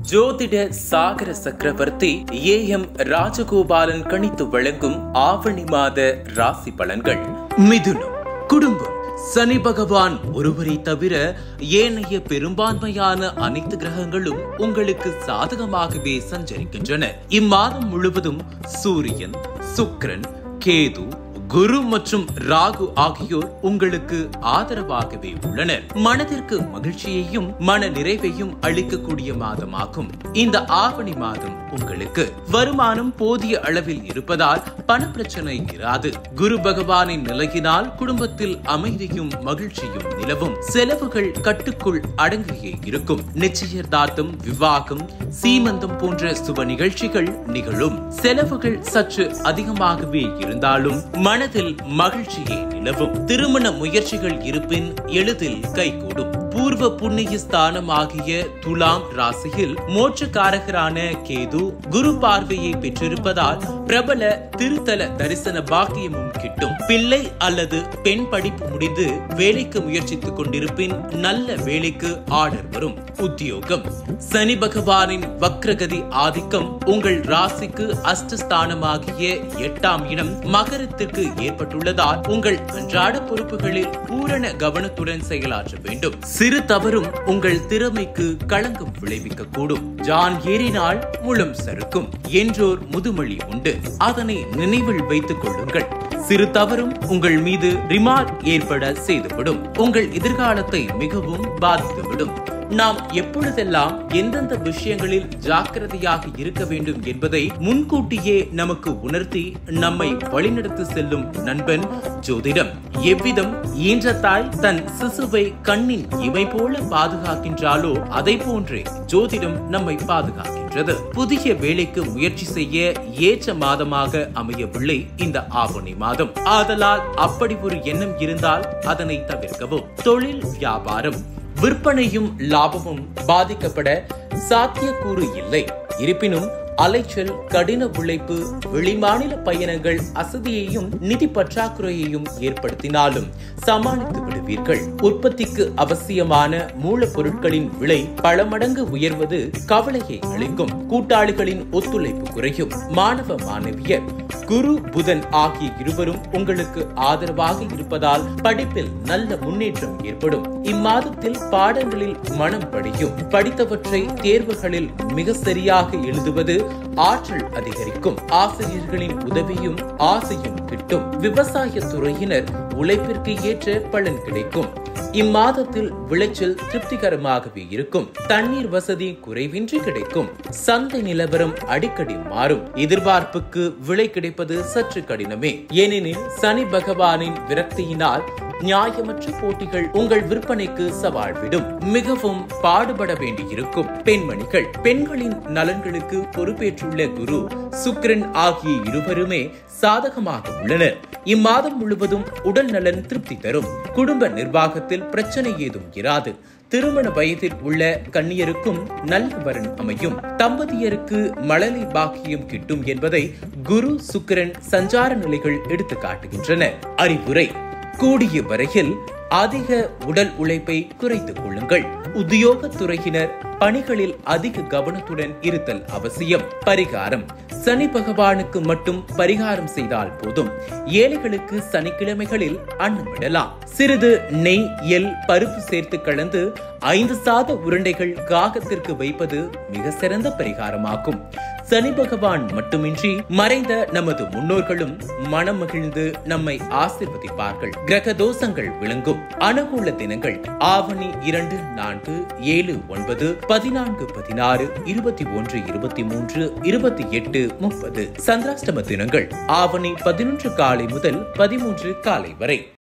ஜோதிட சாகர சக்கரவர்த்தி A M Rajagopalan கணித்து வழங்கும் ஆவணி மாத ராசி பலன்கள் மிதுனம் குடும்பம் சனி பகவான் ஒருவரை தவிர ஏனைய பெரும்பான்மையான அனைத்து கிரகங்களும் உங்களுக்கு சாதகமாகவே சஞ்சரிக்கின்றன இம்மாதம் முழுவதும் சூரியன் சுக்கிரன் கேது குரு மற்றும் ராகு ஆகியோர் உங்களுக்கு ஆதரவாகவே உள்ளனர் மனதிற்கு மகிழ்ச்சியையும் மன நிறைவையும் அளிக்கக்கூடிய மாதமாகும் இந்த ஆவணி மாதம் உங்களுக்கு வருமானம் போதிய அளவில் இருப்பதால் பணப்பிரச்சனை இராது குரு பகவானின் நிலையினால் குடும்பத்தில் அமைதியும் மகிழ்ச்சியும் நிலவும் செலவுகள் கட்டுக்குள் அடங்கியே இருக்கும் நிச்சயதார்த்தம் விவாகம் சீமந்தம் போன்ற சுப நிகழ்ச்சிகள் நிகழும் செலவுகள் சற்று அதிகமாகவே இருந்தாலும் மனதில் மகிழ்ச்சியே நிலவும் திருமண முயற்சிகள் இருப்பின் எளிதில் கைகூடும் பூர்வ புண்ணிய ஸ்தானமாகிய துலாம் ராசியில் மோட்சக்காரகரான கேது குரு பார்வையை பெற்றிருப்பதால் பிரபல திருத்தல தரிசன பாக்கியமும் கிட்டும் பிள்ளை அல்லது பெண் படிப்பு முடிந்து வேலைக்கு முயற்சித்துக் கொண்டிருப்பின் நல்ல வேலைக்கு ஆர்டர் வரும் உத்தியோகம் சனி பகவானின் வக்ரகதி ஆதிக்கம் உங்கள் ராசிக்கு அஷ்டஸ்தானமாகிய எட்டாம் இடம் மகரத்திற்கு ஏற்பட்டுள்ளதால் உங்கள் அன்றாட பொறுப்புகளில் பூரண கவனத்துடன் செயலாற்ற வேண்டும் சிறு தவறும் உங்கள் திறமைக்கு களங்கம் விளைவிக்க கூடும் ஜான் ஏறினால் முழும் சறுக்கும் என்றோர் முதுமொழி உண்டு அதனை நினைவில் வைத்துக் கொள்ளுங்கள் சிறு தவறும் உங்கள் மீது ரிமார்க் ஏற்பட செய்துவிடும் உங்கள் எதிர்காலத்தை மிகவும் பாதித்துவிடும் நாம் எப்பொழுதெல்லாம் எந்தெந்த விஷயங்களில் ஜாக்கிரதையாக இருக்க வேண்டும் என்பதை முன்கூட்டியே நமக்கு உணர்த்தி நம்மை வழிநடத்தி செல்லும் நண்பன் ஜோதிடம் எவ்விதம் ஈன்ற தாய் தன் சிசுவை கண்ணின் இமை போல பாதுகாக்கின்றாலோ அதை போன்றே ஜோதிடம் நம்மை பாதுகாக்கின்றது புதிய வேலைக்கு முயற்சி செய்ய ஏற்ற மாதமாக அமையவில்லை இந்த ஆவணி மாதம் ஆதலால் அப்படி ஒரு எண்ணம் இருந்தால் அதனை தவிர்க்கவும் தொழில் வியாபாரம் விற்பனையும் லாபமும் பாதிக்கப்பட சாத்தியக்கூறு இல்லை இருப்பினும் அலைச்சல் கடின உழைப்பு வெளிமாநில பயணங்கள் அசதியையும் நிதி பற்றாக்குறையையும் ஏற்படுத்தினாலும் சமாளித்து விடுவீர்கள் உற்பத்திக்கு அவசியமான மூலப்பொருட்களின் விலை பல மடங்கு உயர்வது கவலையை அளிக்கும் கூட்டாளிகளின் ஒத்துழைப்பு குறையும் மாணவ மாணவியர் குரு புதன் ஆகிய இருவரும் உங்களுக்கு ஆதரவாக இருப்பதால் படிப்பில் நல்ல முன்னேற்றம் ஏற்படும் இம்மாதத்தில் பாடங்களில் மனம் படியும் படித்தவற்றை தேர்வுகளில் மிக சரியாக எழுதுவது ஆற்றல் அதிகரிக்கும் ஆசிரியர்களின் உதவியும் ஆசையும் கிட்டும் விவசாய துறையினர் உழைப்பிற்கு ஏற்ற பலன் கிடைக்கும் இம்மாதத்தில் விளைச்சல் திருப்திகரமாகவே இருக்கும் தண்ணீர் வசதி குறைவின்றி கிடைக்கும் சந்தை நிலவரம் அடிக்கடி மாறும் எதிர்பார்ப்புக்கு விலை கிடைப்பது சற்று கடினமே ஏனெனில் சனி பகவானின் விரக்தியினால் நியாயமற்ற போட்டிகள் உங்கள் விற்பனைக்கு சவால் விடும் மிகவும் பாடுபட வேண்டியிருக்கும் பெண்மணிகள் பெண்களின் நலன்களுக்கு பொறுப்பேற்றுள்ள குரு சுக்கிரன் ஆகிய இருவருமே சாதகமாக உள்ளனர் இம்மாதம் முழுவதும் உடல் நலன் திருப்தி தரும் குடும்ப நிர்வாகத்தில் பிரச்சனை ஏதும் இராது திருமண வயதில் உள்ள கன்னியருக்கும் நல்ல வரன் அமையும் தம்பதியருக்கு மழலை பாக்கியம் கிட்டும் என்பதை குரு சுக்கிரன் சஞ்சார நிலைகள் எடுத்து காட்டுகின்றன அறிவுரை கூடிய வரையில் அதிக உடல் உழைப்பை குறைத்துக் கொள்ளுங்கள் உத்தியோகத் துறையினர் பணிகளில் அதிக கவனத்துடன் இருத்தல் அவசியம் பரிகாரம் சனி பகவானுக்கு மட்டும் பரிகாரம் செய்தால் போதும் ஏழைகளுக்கு சனிக்கிழமைகளில் அன்னமிடலாம் சிறிது நெய் எல் பருப்பு சேர்த்து கலந்து ஐந்து சாத உருண்டைகள் காகத்திற்கு வைப்பது மிக சிறந்த பரிகாரமாகும் சனி பகவான் மட்டுமின்றி மறைந்த நமது முன்னோர்களும் மனம் மகிழ்ந்து நம்மை ஆசிர்வதிப்பார்கள் கிரக தோஷங்கள் விளங்கும் அனுகூல தினங்கள் ஆவணி இரண்டு நான்கு ஏழு ஒன்பது பதினான்கு பதினாறு இருபத்தி ஒன்று இருபத்தி மூன்று இருபத்தி எட்டு முப்பது சந்திராஷ்டம தினங்கள் ஆவணி பதினொன்று காலை முதல் பதிமூன்று காலை வரை